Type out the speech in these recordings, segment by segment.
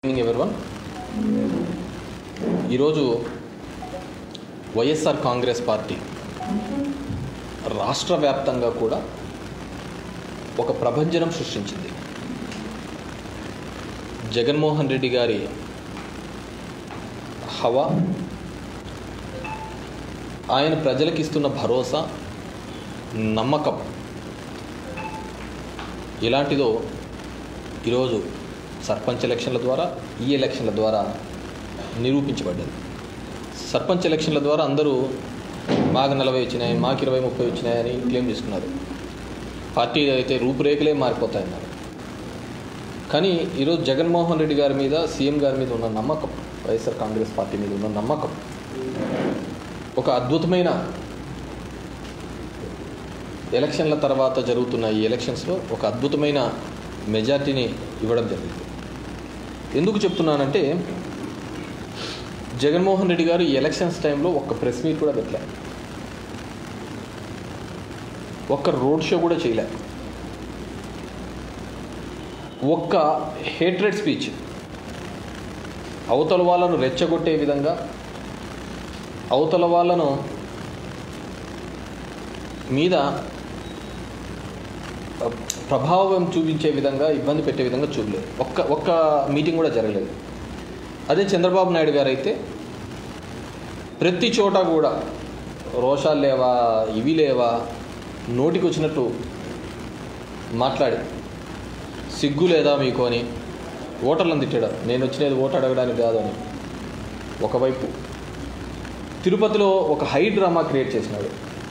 Evening everyone ఈరోజు YSR Congress party రాష్ట్ర వ్యాప్తంగా కూడా ఒక ప్రభంజనం సృష్టించింది జగన్మోహన్ రెడ్డి గారి హవా ఆయన ప్రజలకు ఇస్తున్న భరోసా నమ్మకం ఇలాంటిదో ఈరోజు సర్పంచ్ ఎలక్షన్ల ద్వారా ఈ ఎలక్షన్ల ద్వారా నిరూపించబడ్డది సర్పంచ్ ఎలక్షన్ల ద్వారా అందరూ మాకు నలభై వచ్చినాయి మాకు ఇరవై ముప్పై వచ్చినాయని క్లెయిమ్ చేసుకున్నారు పార్టీ అయితే రూపురేఖలే మారిపోతాయన్నారు కానీ ఈరోజు జగన్మోహన్ రెడ్డి గారి మీద సీఎం గారి మీద ఉన్న నమ్మకం వైఎస్ఆర్ కాంగ్రెస్ పార్టీ మీద ఉన్న నమ్మకం ఒక అద్భుతమైన ఎలక్షన్ల తర్వాత జరుగుతున్న ఈ ఎలక్షన్స్లో ఒక అద్భుతమైన మెజార్టీని ఇవ్వడం జరిగింది ఎందుకు చెప్తున్నానంటే జగన్మోహన్ రెడ్డి గారు ఈ ఎలక్షన్స్ టైంలో ఒక్క ప్రెస్ మీట్ కూడా పెట్టలే ఒక్క రోడ్ షో కూడా చేయలే ఒక్క హేట్రెడ్ స్పీచ్ అవతల వాళ్ళను రెచ్చగొట్టే విధంగా అవతల వాళ్ళను మీద ప్రభావం చూపించే విధంగా ఇబ్బంది పెట్టే విధంగా చూడలేదు ఒక్క ఒక్క మీటింగ్ కూడా జరగలేదు అదే చంద్రబాబు నాయుడు గారు అయితే ప్రతి చోట కూడా రోషాలు లేవా ఇవి లేవా నోటికి వచ్చినట్టు మాట్లాడి సిగ్గు లేదా మీకు అని ఓటర్లను తిట్టాడు నేను వచ్చినది ఓటు అడగడానికి కాదు అని ఒకవైపు తిరుపతిలో ఒక హై డ్రామా క్రియేట్ చేసినాడు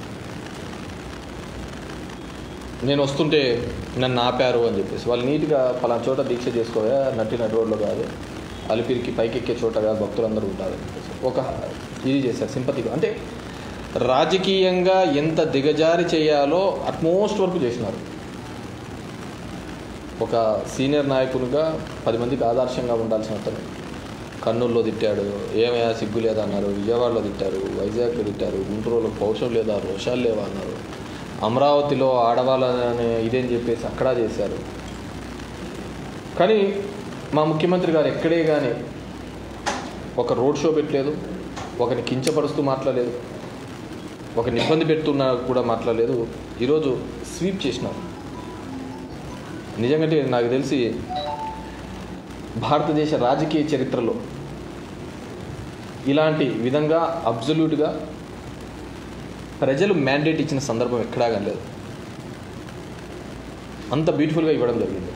నేను వస్తుంటే నన్ను ఆపారు అని చెప్పేసి వాళ్ళు నీట్గా పలానా చోట దీక్ష చేసుకోవా నట్టి నటి రోడ్లో కాదు అలిపిరికి పైకెక్కే చోట కాదు భక్తులందరూ ఉంటారు అని చెప్పేసి ఒక ఇది చేశారు సింపతిగా అంటే రాజకీయంగా ఎంత దిగజారి చేయాలో అట్మోస్ట్ వరకు చేసినారు ఒక సీనియర్ నాయకునిగా పది మందికి ఆదర్శంగా ఉండాల్సిన అతను కర్నూలులో తిట్టాడు ఏమయ్యా సిగ్గు లేదా అన్నారు విజయవాడలో తిట్టారు వైజాగ్లో తిట్టారు గుంటూరులో పౌరుషం లేదా రోషాలు లేవా అన్నారు అమరావతిలో ఆడవాళ్ళని ఇదేం చెప్పేసి అక్కడ చేశారు కానీ మా ముఖ్యమంత్రి గారు ఎక్కడే కానీ ఒక రోడ్ షో పెట్టలేదు ఒకరిని కించపరుస్తూ మాట్లాడలేదు ఒకరిని ఇబ్బంది పెడుతున్నా కూడా మాట్లాడలేదు ఈరోజు స్వీప్ చేసినారు నిజంగా నాకు తెలిసి భారతదేశ రాజకీయ చరిత్రలో ఇలాంటి విధంగా అబ్జల్యూట్గా ప్రజలు మ్యాండేట్ ఇచ్చిన సందర్భం ఎక్కడా కానీ లేదు అంత బ్యూటిఫుల్గా ఇవ్వడం జరిగింది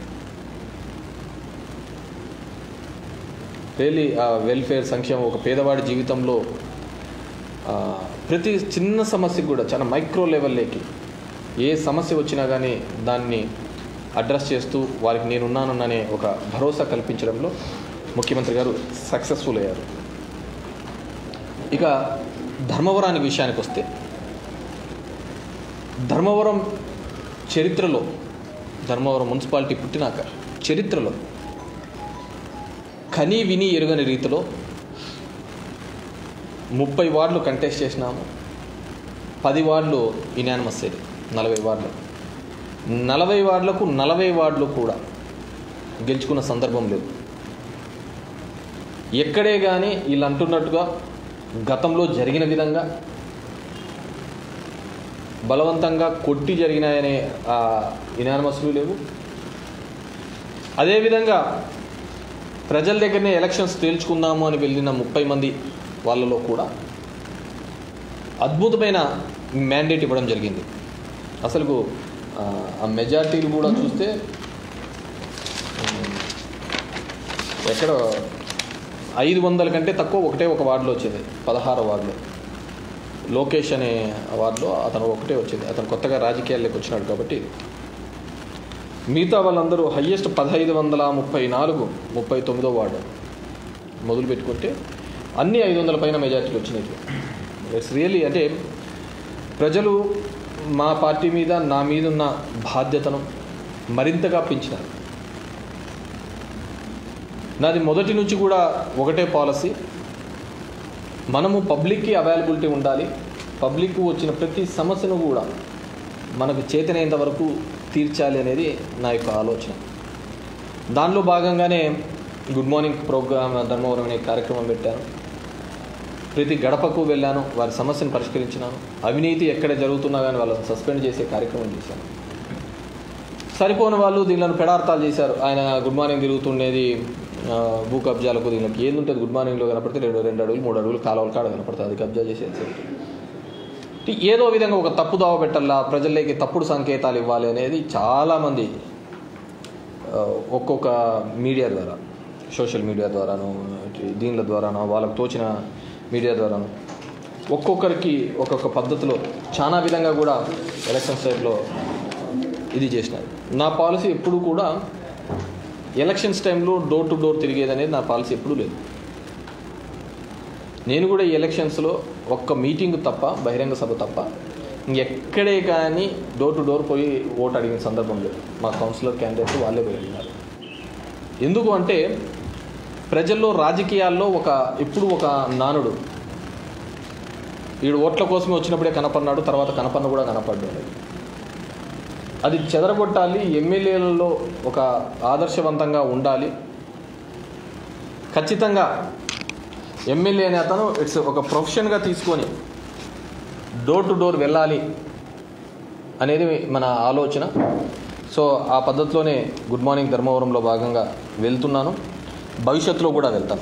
రియలీ ఆ వెల్ఫేర్ సంక్షేమం ఒక పేదవాడి జీవితంలో ఆ, ప్రతి చిన్న సమస్యకు కూడా చాలా మైక్రో లెవెల్లోకి ఏ సమస్య వచ్చినా కానీ దాన్ని అడ్రస్ చేస్తూ వారికి నేనున్నాననే ఒక భరోసా కల్పించడంలో ముఖ్యమంత్రి గారు సక్సెస్ఫుల్ అయ్యారు ఇక ధర్మవరానికి విషయానికి వస్తే ధర్మవరం చరిత్రలో ధర్మవరం మున్సిపాలిటీ పుట్టినాక చరిత్రలో కనీ విని ఎరుగని రీతిలో ముప్పై వార్డులు కంటెస్ట్ చేసినాము పది వార్డులు ఇనానిమస్ అయ్యాయి నలభై వార్డులు నలభై వార్డులకు నలభై వార్డులు కూడా గెలుచుకున్న సందర్భం లేదు ఎక్కడే కానీ వీళ్ళు అంటున్నట్టుగా గతంలో జరిగిన విధంగా బలవంతంగా కొట్టి జరిగినాయనే ఇనానమస్లు లేవు అదేవిధంగా ప్రజల దగ్గరనే ఎలక్షన్స్ తేల్చుకుందాము అని వెళ్ళిన ముప్పై మంది వాళ్ళలో కూడా అద్భుతమైన మ్యాండేట్ ఇవ్వడం జరిగింది అసలు ఆ మెజార్టీలు కూడా చూస్తే ఉమ్, ఎక్కడ ఐదు వందల కంటే తక్కువ ఒకటే ఒక వార్డులో వచ్చింది పదహారు వార్డులో లోకేష్ అనే వార్డులో అతను ఒకటే వచ్చింది అతను కొత్తగా రాజకీయాల్లోకి వచ్చినాడు కాబట్టి మిగతా వాళ్ళందరూ హయ్యెస్ట్ పదహైదు వందల ముప్పై నాలుగు ముప్పై తొమ్మిదో వార్డు మొదలు పెట్టుకుంటే అన్ని ఐదు వందల పైన మెజార్టీలు వచ్చినాయి ఇట్స్ రియల్లీ అంటే ప్రజలు మా పార్టీ మీద నా మీద ఉన్న బాధ్యతను మరింతగా పెంచినారు నాది మొదటి నుంచి కూడా ఒకటే పాలసీ మనము పబ్లిక్కి అవైలబిలిటీ ఉండాలి పబ్లిక్ వచ్చిన ప్రతి సమస్యను కూడా మనకు చేతనైనంత వరకు తీర్చాలి అనేది నా యొక్క ఆలోచన దానిలో భాగంగానే గుడ్ మార్నింగ్ ప్రోగ్రామ్ ధర్మవరం అనే కార్యక్రమం పెట్టాను ప్రతి గడపకు వెళ్ళాను వారి సమస్యను పరిష్కరించినాను అవినీతి ఎక్కడ జరుగుతున్నా కానీ వాళ్ళని సస్పెండ్ చేసే కార్యక్రమం చేశాను సరిపోని వాళ్ళు దీనిలను పెడార్థాలు చేశారు ఆయన గుడ్ మార్నింగ్ తిరుగుతుండేది ఆ, భూ కబ్జాలకు దీనికి ఏంది ఉంటుంది గుడ్ మార్నింగ్లో కనపడితే రెండు రెండు అడుగులు మూడు అడుగులు కాలువల కాడ కనపడుతుంది అది కబ్జా చేసేది అంటే ఏదో విధంగా ఒక తప్పు దావ పెట్టాలా ప్రజల్లోకి తప్పుడు సంకేతాలు ఇవ్వాలి అనేది చాలామంది ఆ, ఒక్కొక్క మీడియా ద్వారా సోషల్ మీడియా ద్వారాను ఇటు దీనిల ద్వారాను వాళ్ళకు తోచిన మీడియా ద్వారాను ఒక్కొక్కరికి ఒక్కొక్క పద్ధతిలో చాలా విధంగా కూడా ఎలక్షన్స్ టైంలో ఇది చేసినారు నా పాలసీ ఎప్పుడు కూడా ఎలక్షన్స్ టైంలో డోర్ టు డోర్ తిరిగేది అనేది నా పాలసీ ఎప్పుడూ లేదు నేను కూడా ఈ ఎలక్షన్స్లో ఒక్క మీటింగ్ తప్ప బహిరంగ సభ తప్ప ఇంకెక్కడే కానీ డోర్ టు డోర్ పోయి ఓటు అడిగిన సందర్భం లేదు మా కౌన్సిలర్ క్యాండిడేట్స్ వాళ్ళే పోయి అడిగినారు ఎందుకు అంటే ప్రజల్లో రాజకీయాల్లో ఒక ఇప్పుడు ఒక నానుడు వీడు ఓట్ల కోసమే వచ్చినప్పుడే కనపడినాడు తర్వాత కనపడిన కూడా కనపడ్డాడు అది చెదరగొట్టాలి ఎమ్మెల్యేలలో ఒక ఆదర్శవంతంగా ఉండాలి ఖచ్చితంగా ఎమ్మెల్యే అనే అతను ఇట్స్ ఒక ప్రొఫెషన్గా తీసుకొని డోర్ టు డోర్ వెళ్ళాలి అనేది మన ఆలోచన సో ఆ పద్ధతిలోనే గుడ్ మార్నింగ్ ధర్మవరంలో భాగంగా వెళ్తున్నాను భవిష్యత్తులో కూడా వెళ్తాను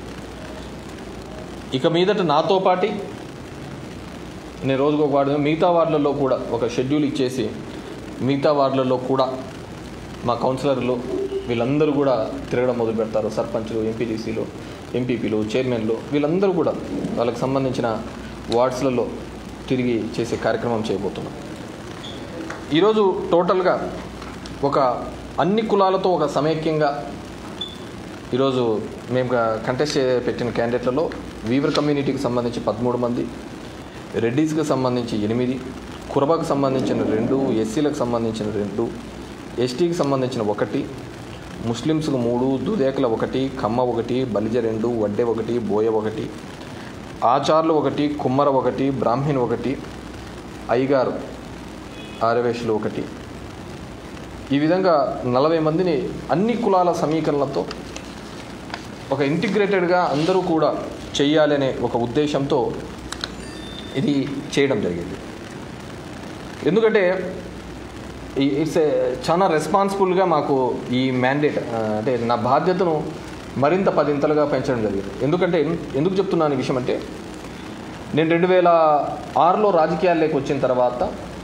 ఇక మీదట నాతో పాటి నేను రోజుకు ఒక వార్డు మిగతా వార్డులలో కూడా ఒక షెడ్యూల్ ఇచ్చేసి మిగతా వార్డులలో కూడా మా కౌన్సిలర్లు వీళ్ళందరూ కూడా తిరగడం మొదలు పెడతారు సర్పంచ్లు ఎంపీటీసీలు ఎంపీపీలు చైర్మన్లు వీళ్ళందరూ కూడా వాళ్ళకి సంబంధించిన వార్డ్స్లలో తిరిగి చేసే కార్యక్రమం చేయబోతున్నాం ఈరోజు టోటల్గా ఒక అన్ని కులాలతో ఒక సమైక్యంగా ఈరోజు మేము కంటెస్ట్ చే- పెట్టిన క్యాండిడేట్లలో వీవర్ కమ్యూనిటీకి సంబంధించి పదమూడు మంది రెడ్డీస్కి సంబంధించి ఎనిమిది కురబకు సంబంధించిన రెండు ఎస్సీలకు సంబంధించిన రెండు ఎస్టీకి సంబంధించిన ఒకటి ముస్లిమ్స్కు మూడు దుదేకల ఒకటి కమ్మ ఒకటి బలిజ రెండు వడ్డే ఒకటి బోయ ఒకటి ఆచార్లు ఒకటి కుమ్మర ఒకటి బ్రాహ్మణ్ ఒకటి అయ్యగారు ఆరవేషులు ఒకటి ఈ విధంగా నలభై మందిని అన్ని కులాల సమీకరణలతో ఒక ఇంటిగ్రేటెడ్గా అందరూ కూడా చెయ్యాలనే ఒక ఉద్దేశంతో ఇది చేయడం జరిగింది ఎందుకంటే ఇట్స్ ఏ చాలా రెస్పాన్సిబుల్గా మాకు ఈ మ్యాండేట్ అంటే నా బాధ్యతను మరింత పదింతలుగా పెంచడం జరిగింది ఎందుకంటే ఎందుకు చెప్తున్నాను ఈ విషయం అంటే నేను రెండు వేల ఆరులో రాజకీయాల్లోకి వచ్చిన తర్వాత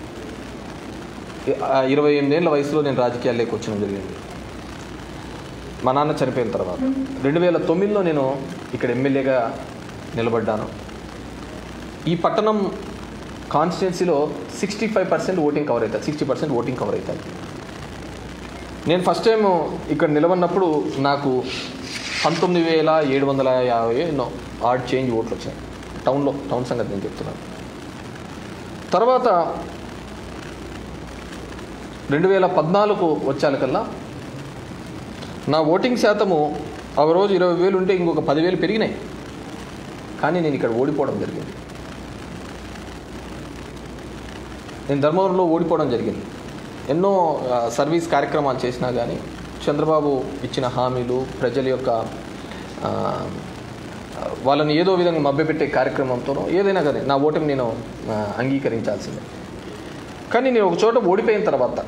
ఆ, ఇరవై ఎనిమిదేళ్ళ వయసులో నేను రాజకీయాల్లోకి వచ్చడం జరిగింది మా నాన్న చనిపోయిన తర్వాత రెండు వేల తొమ్మిదిలో నేను ఇక్కడ ఎమ్మెల్యేగా నిలబడ్డాను ఈ పట్టణం కాన్స్టిట్యున్సీలో sixty five percent voting cover అవుతుంది సిక్స్టీ పర్సెంట్ ఓటింగ్ కవర్ అవుతుంది నేను ఫస్ట్ టైం ఇక్కడ నిలబడినప్పుడు నాకు పంతొమ్మిది వేల ఏడు వందల యాభై ఎన్నో ఆడ్ చేంజ్ ఓట్లు వచ్చాయి టౌన్లో టౌన్ సంగతి నేను చెప్తున్నాను తర్వాత రెండు వేల పద్నాలుగు వచ్చాకల్లా నా ఓటింగ్ శాతము ఆ రోజు ఇరవై వేలు ఉంటే ఇంకొక పదివేలు పెరిగినాయి కానీ నేను ఇక్కడ ఓడిపోవడం జరిగింది నేను ధర్మవరంలో ఓడిపోవడం జరిగింది ఎన్నో ఆ, సర్వీస్ కార్యక్రమాలు చేసినా కానీ చంద్రబాబు ఇచ్చిన హామీలు ప్రజల యొక్క ఆ, వాళ్ళని ఏదో విధంగా మభ్యపెట్టే కార్యక్రమంతోనో ఏదైనా కానీ నా ఓటమి నేను ఆ, అంగీకరించాల్సిందే కానీ నేను ఒక చోట ఓడిపోయిన తర్వాత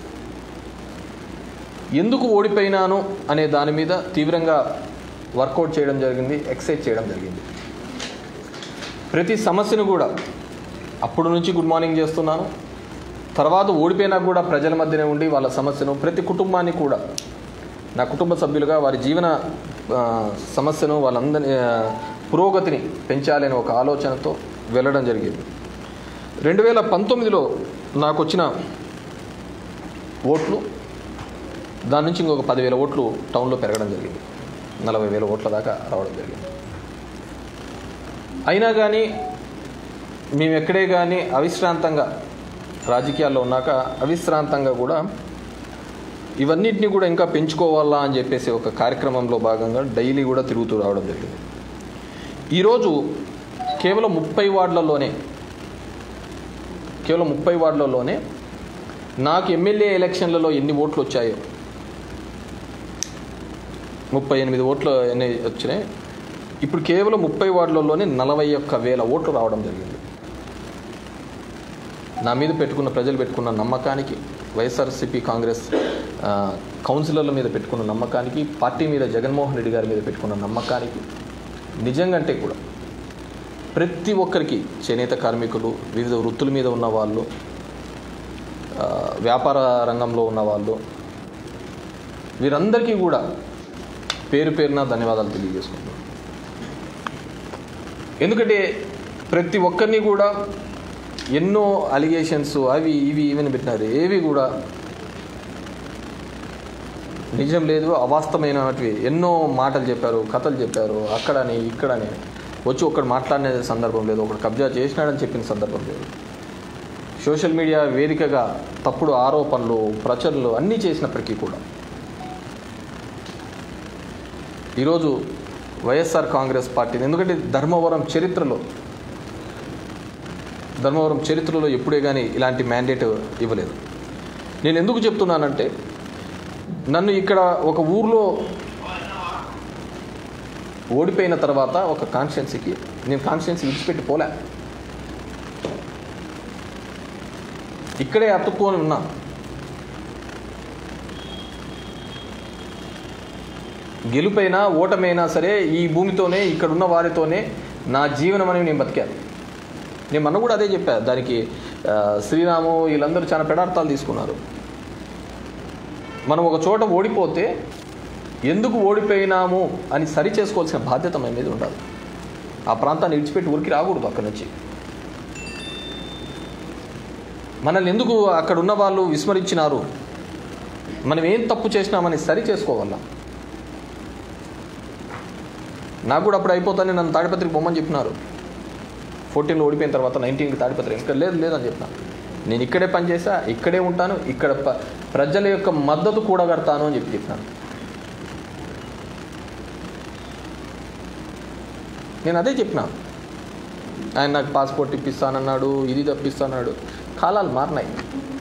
ఎందుకు ఓడిపోయినాను అనే దాని మీద తీవ్రంగా వర్కౌట్ చేయడం జరిగింది ఎక్సైజ్ చేయడం జరిగింది ప్రతి సమస్యను కూడా అప్పుడు నుంచి గుడ్ మార్నింగ్ చేస్తున్నాను తర్వాత ఓడిపోయినా కూడా ప్రజల మధ్యనే ఉండి వాళ్ళ సమస్యను ప్రతి కుటుంబాన్ని కూడా నా కుటుంబ సభ్యులుగా వారి జీవన ఆ, సమస్యను వాళ్ళందరి ఆ, పురోగతిని పెంచాలని ఒక ఆలోచనతో వెళ్ళడం జరిగింది రెండు వేల పంతొమ్మిదిలో నాకు వచ్చిన ఓట్లు దాని నుంచి ఇంకొక పదివేల ఓట్లు టౌన్లో పెరగడం జరిగింది నలభై వేల ఓట్ల దాకా రావడం జరిగింది అయినా కానీ మేము ఎక్కడే కానీ అవిశ్రాంతంగా రాజకీయాల్లో ఉన్నాక అవిశ్రాంతంగా కూడా ఇవన్నిటిని కూడా ఇంకా పెంచుకోవాలా అని చెప్పేసి ఒక కార్యక్రమంలో భాగంగా డైలీ కూడా తిరుగుతూ రావడం జరిగింది ఈరోజు కేవలం ముప్పై వార్డులలోనే కేవలం ముప్పై వార్డులలోనే నాకు ఎమ్మెల్యే ఎలక్షన్లలో ఎన్ని ఓట్లు వచ్చాయో ముప్పై ఎనిమిది ఓట్లు ఎన్ని వచ్చినాయి ఇప్పుడు కేవలం ముప్పై వార్డులలోనే నలభై ఒక్క వేల ఓట్లు రావడం జరిగింది నా మీద పెట్టుకున్న ప్రజలు పెట్టుకున్న నమ్మకానికి వైఎస్ఆర్సీపీ కాంగ్రెస్ ఆ, కౌన్సిలర్ల మీద పెట్టుకున్న నమ్మకానికి పార్టీ మీద జగన్మోహన్ రెడ్డి గారి మీద పెట్టుకున్న నమ్మకానికి నిజంగంటే కూడా ప్రతి ఒక్కరికి చేనేత కార్మికులు వివిధ వృత్తుల మీద ఉన్న వాళ్ళు ఆ, వ్యాపార రంగంలో ఉన్న వాళ్ళు వీరందరికీ కూడా పేరు పేరున ధన్యవాదాలు తెలియజేసుకుంటున్నాను ఎందుకంటే ప్రతి ఒక్కరిని కూడా ఎన్నో అలిగేషన్స్ అవి ఇవి ఇవని పెట్టినారు ఏవి కూడా నిజం లేదు అవాస్తవమైనవి ఎన్నో మాటలు చెప్పారు కథలు చెప్పారు అక్కడని ఇక్కడని వచ్చి ఒకడు మాట్లాడిన సందర్భం లేదు ఒకడు కబ్జా చేసినాడని చెప్పిన సందర్భం లేదు సోషల్ మీడియా వేదికగా తప్పుడు ఆరోపణలు ప్రచురణలు అన్నీ చేసినప్పటికీ కూడా ఈరోజు వైఎస్ఆర్ కాంగ్రెస్ పార్టీ ఎందుకంటే ధర్మవరం చరిత్రలో ధర్మవరం చరిత్రలో ఎప్పుడే కానీ ఇలాంటి మ్యాండేట్ ఇవ్వలేదు నేను ఎందుకు చెప్తున్నానంటే నన్ను ఇక్కడ ఒక ఊర్లో ఓడిపోయిన తర్వాత ఒక కాన్స్టిట్యున్సీకి నేను కాన్స్టిట్యున్సీ విడిచిపెట్టి పోలే ఇక్కడే అతుక్కొని ఉన్నా గెలుపైనా ఓటమైనా సరే ఈ భూమితోనే ఇక్కడ ఉన్న వారితోనే నా జీవనం అనేది నేను బతికాను నేను మొన్న కూడా అదే చెప్పా దానికి ఆ, శ్రీరాము వీళ్ళందరూ చాలా పెడార్థాలు తీసుకున్నారు మనం ఒక చోట ఓడిపోతే ఎందుకు ఓడిపోయినాము అని సరి చేసుకోవాల్సిన బాధ్యత మన మీద ఉండాలి ఆ ప్రాంతాన్ని విడిచిపెట్టి ఊరికి రాకూడదు అక్కడి నుంచి మనల్ని ఎందుకు అక్కడ ఉన్న వాళ్ళు విస్మరించినారు మనం ఏం తప్పు చేసినామని సరి చేసుకోవాలా నాకు కూడా అప్పుడు అయిపోతానే నన్ను తాడిపత్రికి పొమ్మని చెప్పినారు ఫోర్టీన్లో ఓడిపోయిన తర్వాత నైన్టీన్కి తాడిపత్రి ఇంకా లేదు లేదని చెప్పిన నేను ఇక్కడే పనిచేసా ఇక్కడే ఉంటాను ఇక్కడ ప- ప్రజల యొక్క మద్దతు కూడగడతాను అని చెప్పి చెప్పినాను నేను అదే చెప్పిన ఆయన నాకు పాస్పోర్ట్ ఇప్పిస్తానన్నాడు ఇది తప్పిస్తానన్నాడు కాలాలు మారినాయి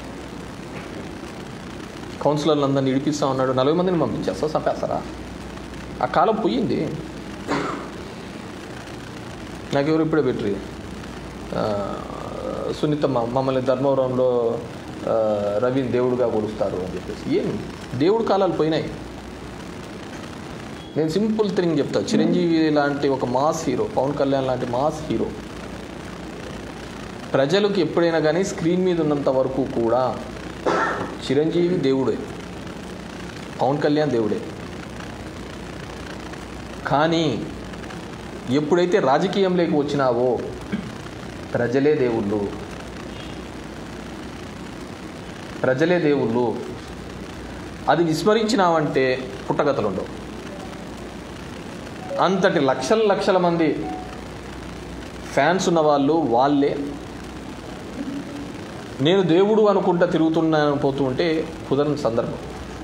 కౌన్సిలర్లు అందరిని ఇడిపిస్తా ఉన్నాడు నలభై మందిని పంపించేస్తా చంపేస్తారా ఆ కాలం పోయింది నాకెవరు ఇప్పుడే పెట్టి సునీత మ- మమ్మల్ని ధర్మవరంలో ఆ, రవిని దేవుడుగా కొలుస్తారు అని చెప్పేసి ఏం దేవుడు కాలాలు పోయినాయి నేను సింపుల్ థింగ్ చెప్తా చిరంజీవి లాంటి ఒక మాస్ హీరో పవన్ కళ్యాణ్ లాంటి మాస్ హీరో ప్రజలకు ఎప్పుడైనా కానీ స్క్రీన్ మీద ఉన్నంత వరకు కూడా చిరంజీవి దేవుడే పవన్ కళ్యాణ్ దేవుడే కానీ ఎప్పుడైతే రాజకీయంలోకి వచ్చినావో ప్రజలే దేవుళ్ళు ప్రజలే దేవుళ్ళు అది విస్మరించినావంటే పుట్టగతలు ఉండవు అంతటి లక్షల లక్షల మంది ఫ్యాన్స్ ఉన్న వాళ్ళు వాళ్ళే నేను దేవుడు అనుకుంటా తిరుగుతున్నాను పోతూ ఉంటే కుదరని సందర్భం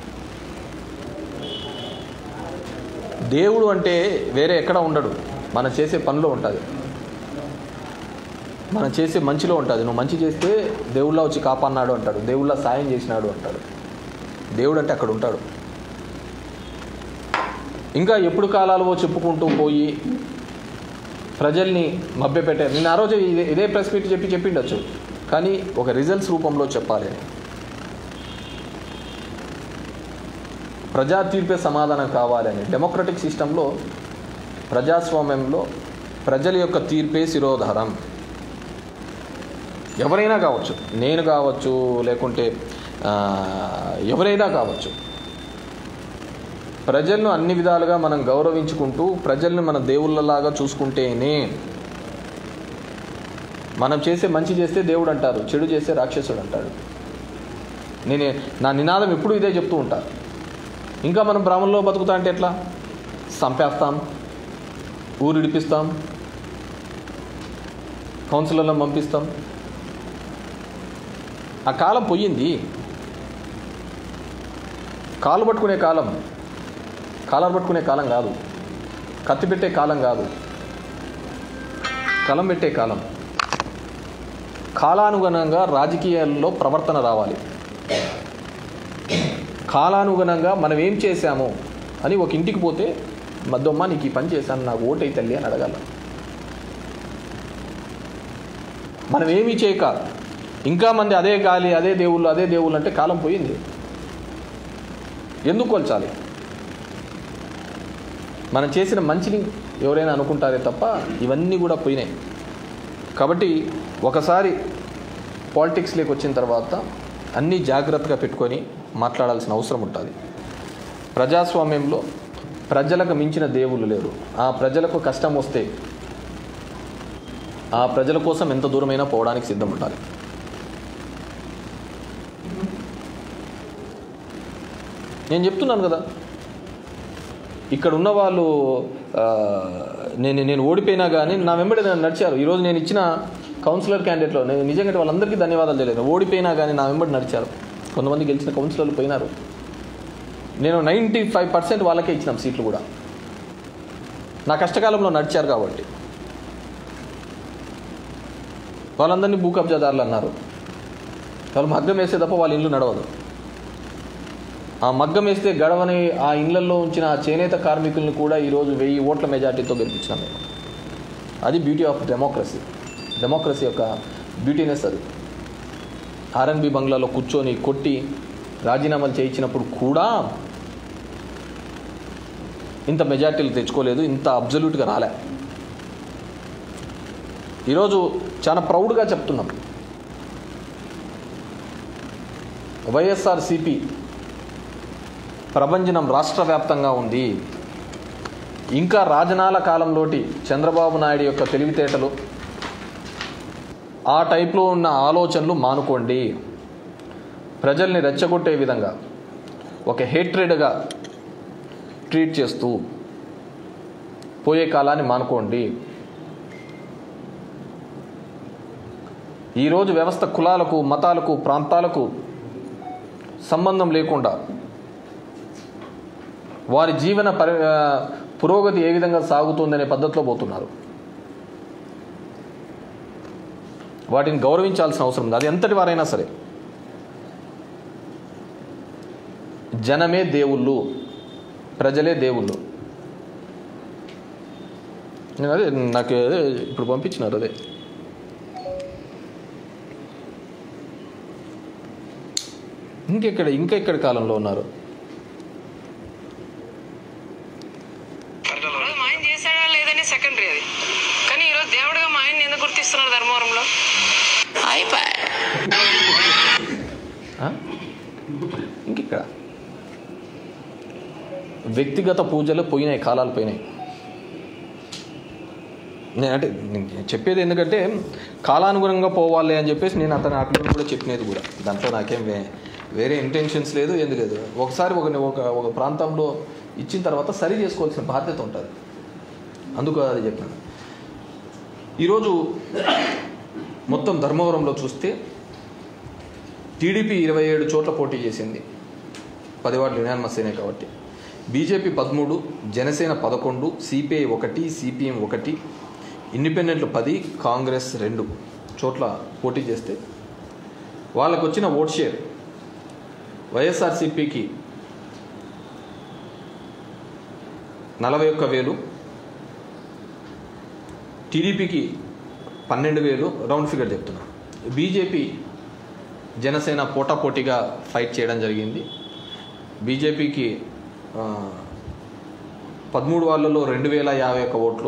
దేవుడు అంటే వేరే ఎక్కడ ఉండడు మనం చేసే పనిలో ఉంటుంది మనం చేసే మంచిలో ఉంటుంది నువ్వు మంచి చేస్తే దేవుళ్ళ వచ్చి కాపాడినాడు అంటాడు దేవుళ్ళ సాయం చేసినాడు అంటాడు దేవుడు అంటే అక్కడ ఉంటాడు ఇంకా ఎప్పుడు కాలాలో చెప్పుకుంటూ పోయి ప్రజల్ని మభ్యపెట్టారు నేను ఆ రోజు ఇదే ఇదే ప్రెస్ మీట్ చెప్పి చెప్పిండొచ్చు కానీ ఒక రిజల్ట్స్ రూపంలో చెప్పాలి అని ప్రజా తీర్పే సమాధానం కావాలని డెమోక్రటిక్ సిస్టంలో ప్రజాస్వామ్యంలో ప్రజల యొక్క తీర్పే శిరోధారం ఎవరైనా కావచ్చు నేను కావచ్చు లేకుంటే ఆ, ఎవరైనా కావచ్చు ప్రజలను అన్ని విధాలుగా మనం గౌరవించుకుంటూ ప్రజల్ని మన దేవుళ్ళలాగా చూసుకుంటేనే మనం చేసే మంచి చేస్తే దేవుడు అంటారు చెడు చేస్తే రాక్షసుడు అంటాడు నేను నా నినాదం ఎప్పుడు ఇదే చెప్తూ ఉంటా ఇంకా మనం బ్రాహ్మణంలో బతుకుతా అంటే ఎట్లా చంపేస్తాం ఊరు ఇడిపిస్తాం కౌన్సిలర్లను పంపిస్తాం ఆ కాలం పోయింది కాలు పట్టుకునే కాలం కాలర్ పట్టుకునే కాలం కాదు కత్తి పెట్టే కాలం కాదు కలం పెట్టే కాలం కాలానుగుణంగా రాజకీయాల్లో ప్రవర్తన రావాలి కాలానుగుణంగా మనం ఏం చేశామో అని ఒక ఇంటికి పోతే మద్దమ్మ నీకు ఈ పని చేశాను నాకు ఓటై తల్లి అని అడగాల మనం ఏమీ చేయక ఇంకా మంది అదే గాలి అదే దేవుళ్ళు అదే దేవుళ్ళు అంటే కాలం పోయింది ఎందుకు కొల్చాలి మనం చేసిన మంచిని ఎవరైనా అనుకుంటారే తప్ప ఇవన్నీ కూడా పోయినాయి కాబట్టి ఒకసారి పాలిటిక్స్లోకి వచ్చిన తర్వాత అన్నీ జాగ్రత్తగా పెట్టుకొని మాట్లాడాల్సిన అవసరం ఉంటుంది ప్రజాస్వామ్యంలో ప్రజలకు మించిన దేవుళ్ళు లేరు ఆ ప్రజలకు కష్టం వస్తే ఆ ప్రజల కోసం ఎంత దూరమైనా పోవడానికి సిద్ధం ఉండాలి నేను చెప్తున్నాను కదా ఇక్కడ ఉన్న వాళ్ళు ఆ, నేను నేను ఓడిపోయినా కానీ నా వెంబడి నన్ను నడిచారు ఈరోజు నేను ఇచ్చిన కౌన్సిలర్ క్యాండిడేట్లో నేను నిజంగా వాళ్ళందరికీ ధన్యవాదాలు తెలియదు ఓడిపోయినా కానీ నా వెంబడి నడిచారు కొంతమంది గెలిచిన కౌన్సిలర్లు పోయినారు నేను నైంటీ ఫైవ్ పర్సెంట్ వాళ్ళకే ఇచ్చినాం సీట్లు కూడా నా కష్టకాలంలో నడిచారు కాబట్టి వాళ్ళందరినీ భూ కబ్జాదారులు అన్నారు వాళ్ళు మగ్గం వేస్తే తప్ప వాళ్ళ ఇల్లు నడవదు ఆ మగ్గం వేస్తే గడవని ఆ ఇళ్లలో ఉంచిన ఆ చేనేత కార్మికులను కూడా ఈరోజు వెయ్యి ఓట్ల మెజార్టీతో గెలిపించినాం మేము అది బ్యూటీ ఆఫ్ డెమోక్రసీ డెమోక్రసీ యొక్క బ్యూటీనెస్ అది ఆర్ఎన్బి బంగ్లాలో కూర్చొని కొట్టి రాజీనామాలు చేయించినప్పుడు కూడా ఇంత మెజార్టీలు తెచ్చుకోలేదు ఇంత అబ్జల్యూట్గా రాలే ఈరోజు చాలా ప్రౌడ్గా చెప్తున్నాం వైఎస్ఆర్సిపి ప్రభంజనం రాష్ట్ర వ్యాప్తంగా ఉంది ఇంకా రాజనాల కాలంలోటి చంద్రబాబు నాయుడు యొక్క తెలివితేటలు ఆ టైప్లో ఉన్న ఆలోచనలు మానుకోండి ప్రజల్ని రెచ్చగొట్టే విధంగా ఒక హేట్రెడ్గా ట్రీట్ చేస్తూ పోయే కాలాన్ని మానుకోండి ఈరోజు వ్యవస్థ కులాలకు మతాలకు ప్రాంతాలకు సంబంధం లేకుండా వారి జీవన పరి ఆ, పురోగతి ఏ విధంగా సాగుతుందనే పద్ధతిలో పోతున్నారు వాటిని గౌరవించాల్సిన అవసరం ఉంది అది ఎంతటి వారైనా సరే జనమే దేవుళ్ళు ప్రజలే దేవుళ్ళు నేను అదే నాకు అదే ఇప్పుడు పంపించినారు అదే ఇంకెక్కడ ఇంకా ఎక్కడ కాలంలో ఉన్నారు రోజు మా ఆయన చేశాడా లేదని సెకండరీ అది కానీ ఈరోజు దేవుడిగా మా ఆయన్ని ఎందుకు గుర్తిస్తున్నారు ధర్మవరంలో అయిపోయి ఆ? ఇంకెక్కడ వ్యక్తిగత పూజలు పోయినాయి కాలాలు పోయినాయి నేను అంటే నేను చెప్పేది ఎందుకంటే కాలానుగుణంగా పోవాలి అని చెప్పేసి నేను అతని అట్లా కూడా చెప్పినది కూడా దాంట్లో నాకేం వే- వేరే ఇంటెన్షన్స్ లేదు ఏంది లేదు ఒకసారి ఒక ఒక ఒక ప్రాంతంలో ఇచ్చిన తర్వాత సరి చేసుకోవాల్సిన బాధ్యత ఉంటుంది అందుకు అది చెప్పాను ఈరోజు మొత్తం ధర్మవరంలో చూస్తే టీడీపీ ఇరవై ఏడు చోట్ల పోటీ చేసింది పది వార్డులు యునానిమస్ అయినాయి కాబట్టి బీజేపీ పదమూడు జనసేన పదకొండు సిపిఐ ఒకటి సిపిఎం ఒకటి ఇండిపెండెంట్లు పది కాంగ్రెస్ రెండు చోట్ల పోటీ చేస్తే వాళ్ళకు వచ్చిన ఓట్ షేర్ వైఎస్ఆర్సిపికి నలభై ఒక్క వేలు టీడీపీకి పన్నెండు వేలు రౌండ్ ఫిగర్ చెప్తున్నా బీజేపీ జనసేన పోటాపోటీగా ఫైట్ చేయడం జరిగింది బీజేపీకి ఆ, పదమూడు వాళ్ళలో రెండు వేల యాభై ఒక్క ఓట్లు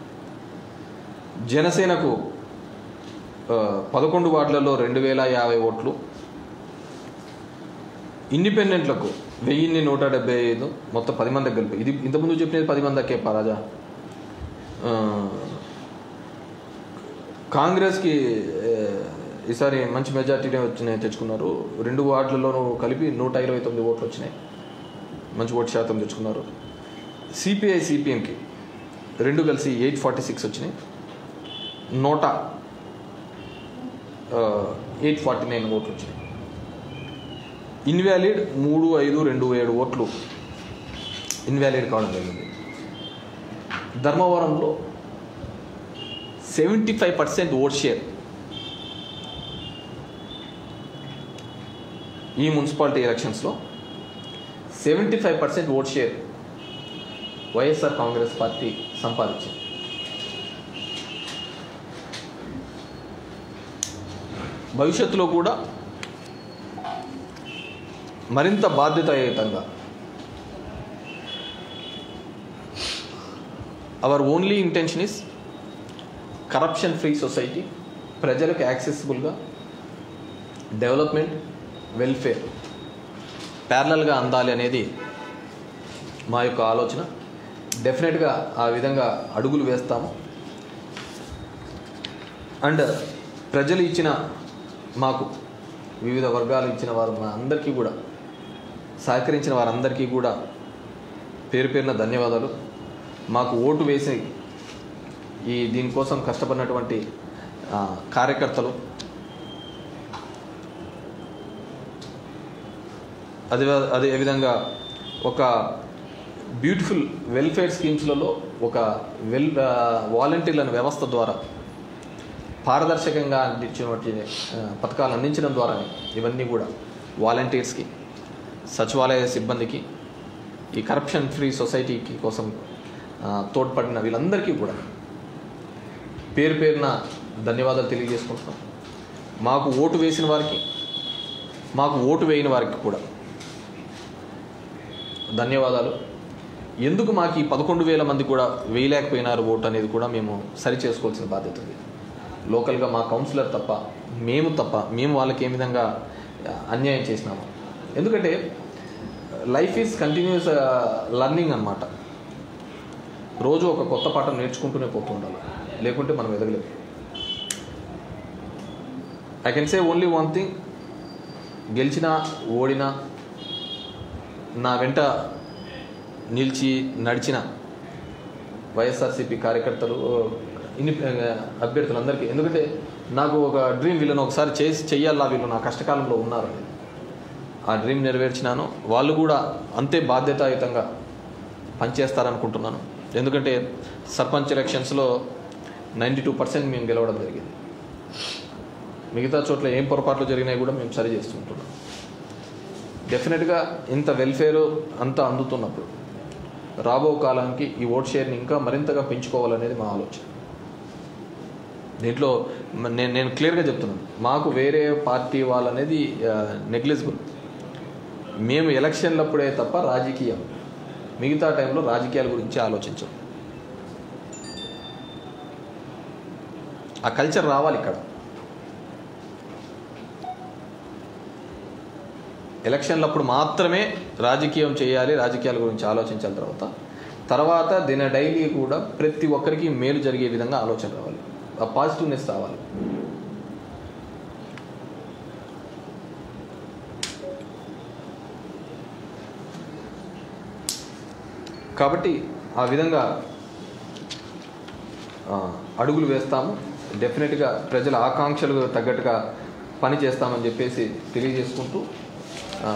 జనసేనకు ఆ, పదకొండు వార్డులలో రెండు వేల యాభై ఓట్లు ఇండిపెండెంట్లకు వెయ్యిన్ని నూట డెబ్బై ఐదు మొత్తం పది మందికి కలిపి ఇది ఇంతకుముందు చెప్పినది పది మందికే పరాజా ఆ, కాంగ్రెస్కి ఏ, ఈసారి మంచి మెజార్టీనే వచ్చినాయి తెచ్చుకున్నారు రెండు వార్డులలోనూ కలిపి నూట ఇరవై తొమ్మిది ఓట్లు వచ్చినాయి మంచి ఓటు శాతం తెచ్చుకున్నారు సిపిఐ సిపిఎంకి రెండు కలిసి ఎయిట్ ఫార్టీ సిక్స్ వచ్చినాయి నూట ఎయిట్ ఫార్టీ నైన్ ఓట్లు వచ్చినాయి ఇన్వాలిడ్ మూడు ఐదు రెండు ఏడు ఓట్లు ఇన్వాలిడ్ కావడం జరిగింది ధర్మవరంలో seventy five percent vote share ఈ మున్సిపాలిటీ ఎలక్షన్స్లో seventy five percent vote share YSR Congress party సంపాదించింది భవిష్యత్తులో కూడా మరింత బాధ్యతాయుతంగా our only intention is corruption free society ప్రజలకు యాక్సెసిబుల్గా డెవలప్మెంట్ వెల్ఫేర్ ప్యారలల్గా అందాలి అనేది మా యొక్క ఆలోచన డెఫినెట్గా ఆ విధంగా అడుగులు వేస్తాము అండ్ ప్రజలు ఇచ్చిన మాకు వివిధ వర్గాలు ఇచ్చిన వారు మా అందరికీ కూడా సహకరించిన వారందరికీ కూడా పేరు పేరున ధన్యవాదాలు మాకు ఓటు వేసి ఈ దీనికోసం కష్టపడినటువంటి ఆ, కార్యకర్తలు అదే అదే విధంగా ఒక బ్యూటిఫుల్ వెల్ఫేర్ స్కీమ్స్లలో ఒక వెల్ వాలంటీర్ల వ్యవస్థ ద్వారా పారదర్శకంగా అందించినటువంటి ఆ, పథకాలు అందించడం ద్వారా ఇవన్నీ కూడా వాలంటీర్స్కి సచివాలయ సిబ్బందికి ఈ కరప్షన్ ఫ్రీ సొసైటీకి కోసం ఆ, తోడ్పడిన వీళ్ళందరికీ కూడా పేరు పేరున ధన్యవాదాలు తెలియజేసుకుంటున్నాం మాకు ఓటు వేసిన వారికి మాకు ఓటు వేయని వారికి కూడా ధన్యవాదాలు ఎందుకు మాకు ఈ పదకొండు వేల మంది కూడా వేయలేకపోయినారు ఓటు అనేది కూడా మేము సరి చేసుకోవాల్సిన బాధ్యత ఉంది లోకల్గా మా కౌన్సిలర్ తప్ప మేము తప్ప మేము వాళ్ళకి ఏ విధంగా అన్యాయం చేసినాము ఎందుకంటే లైఫ్ ఈజ్ కంటిన్యూస్ లర్నింగ్ అన్నమాట రోజు ఒక కొత్త పాఠం నేర్చుకుంటూనే పోతూ ఉండాలి లేకుంటే మనం ఎదగలేము I can say only one thing గెలిచినా ఓడినా నా వెంట నిలిచి నడిచిన వైఎస్ఆర్సీపీ కార్యకర్తలు ఇన్ని అభ్యర్థులందరికీ ఎందుకంటే నాకు ఒక డ్రీమ్ వీళ్ళని ఒకసారి చేసి చెయ్యాలా వీళ్ళు నా కష్టకాలంలో ఉన్నారు అని. ఆ డ్రీమ్ నెరవేర్చినాను వాళ్ళు కూడా అంతే బాధ్యతాయుతంగా పనిచేస్తారనుకుంటున్నాను ఎందుకంటే సర్పంచ్ ఎలక్షన్స్లో నైంటీ టూ పర్సెంట్ మేము గెలవడం జరిగింది మిగతా చోట్ల ఏం పొరపాట్లు జరిగినాయి కూడా మేము సరి చేస్తుంటున్నాం డెఫినెట్గా ఇంత వెల్ఫేర్ అంతా అందుతున్నప్పుడు రాబో కాలానికి ఈ ఓట్ షేర్ని ఇంకా మరింతగా పెంచుకోవాలనేది మా ఆలోచన దీంట్లో మ- నేను నేను క్లియర్గా చెప్తున్నాను మాకు వేరే పార్టీ వాళ్ళనేది నెగ్లిజిబుల్ మేము ఎలక్షన్లప్పుడే తప్ప రాజకీయం మిగతా టైంలో రాజకీయాల గురించి ఆలోచించం ఆ కల్చర్ రావాలి ఇక్కడ ఎలక్షన్లప్పుడు మాత్రమే రాజకీయం చేయాలి రాజకీయాల గురించి ఆలోచించాలి తర్వాత తర్వాత దిన డైలీ కూడా ప్రతి ఒక్కరికి మేలు జరిగే విధంగా ఆలోచన రావాలి ఆ పాజిటివ్నెస్ రావాలి కాబట్టి ఆ విధంగా ఆ, అడుగులు వేస్తాము డెఫినెట్గా ప్రజల ఆకాంక్షలకు తగ్గట్టుగా పని చేస్తామని చెప్పేసి తెలియజేసుకుంటూ ఆ,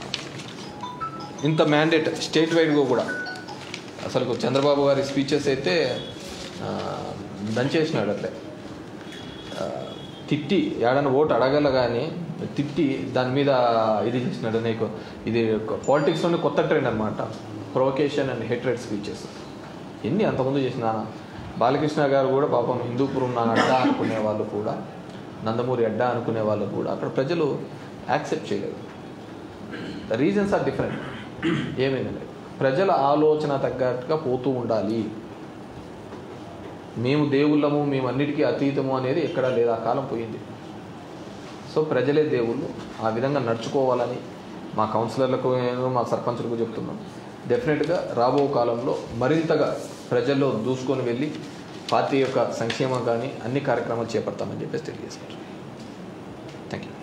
ఇంత మ్యాండేట్ స్టేట్ వైడ్గా కూడా అసలు చంద్రబాబు గారి స్పీచెస్ అయితే ఆ, దంచేసినాడు అట్లే ఆ, తిట్టి ఏడన్నా ఓటు అడగల కానీ తిట్టి దాని మీద ఇది చేసినాడు నీకు ఇది పాలిటిక్స్లోనే కొత్త ట్రెండ్ అనమాట ప్రొవకేషన్ అండ్ హెట్రెడ్ స్పీచెస్ ఎన్ని అంతకుముందు చేసిన బాలకృష్ణ గారు కూడా పాపం హిందూపురం నా అడ్డా అనుకునే వాళ్ళు కూడా నందమూరి అడ్డా అనుకునే వాళ్ళు కూడా అక్కడ ప్రజలు యాక్సెప్ట్ చేయలేదు ద రీజన్స్ ఆర్ డిఫరెంట్ ఏమైందంటే ప్రజల ఆలోచన తగ్గట్టుగా పోతూ ఉండాలి మేము దేవుళ్ళము మేము అన్నిటికీ అతీతము అనేది ఎక్కడా లేదు ఆ కాలం పోయింది సో ప్రజలే దేవుళ్ళు ఆ విధంగా నడుచుకోవాలని మా కౌన్సిలర్లకు నేను మా సర్పంచులకు చెప్తున్నాం డెఫినెట్గా రాబో కాలంలో మరింతగా ప్రజల్లో దూసుకొని వెళ్ళి పార్టీ యొక్క సంక్షేమం కానీ అన్ని కార్యక్రమాలు చేపడతామని చెప్పేసి తెలియజేసుకుంటాం థ్యాంక్ యూ